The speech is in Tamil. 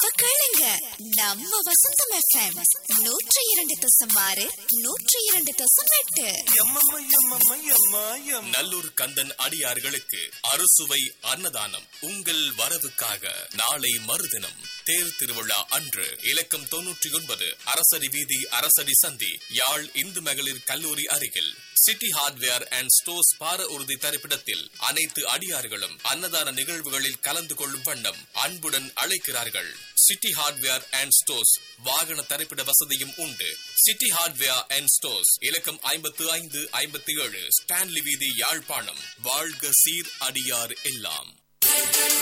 அப்ப கேளுங்க நம்ம வசந்தம் எஃப்எம் நூற்றி இரண்டு தசம் ஆறு நூற்றி இரண்டு தசம் எட்டு எம்மம்மா, எம்மம்மா, எம்மா, எம்மா. நல்லூர் கந்தன் அடியார்களுக்கு அறுசுவை அன்னதானம் உங்கள் வரவுக்காக நாளை மறுதினம் தேர் திருவிழா அன்று இலக்கம் தொன்னூற்றி ஒன்பது அரசடி வீதி அரசடி சந்தி யாழ் இந்து மகளிர் கல்லூரி அருகில் சிட்டி ஹார்ட்வேர் அண்ட் ஸ்டோர்ஸ் பார உறுதி தரிப்பிடத்தில் அனைத்து அடியார்களும் அன்னதான நிகழ்வுகளில் கலந்து கொள்ளும் வண்ணம் அன்புடன் அழைக்கிறார்கள் சிட்டி ஹார்ட்வேர் அண்ட் ஸ்டோர்ஸ் வாகன தரிப்பிட வசதியும் உண்டு சிட்டி ஹார்ட்வேர் அண்ட் ஸ்டோர்ஸ் இலக்கம் ஐம்பத்து ஐந்து ஐம்பத்தி ஏழு ஸ்டான்லி வீதி யாழ்ப்பாணம் வாழ்க சீர் அடியார் எல்லாம்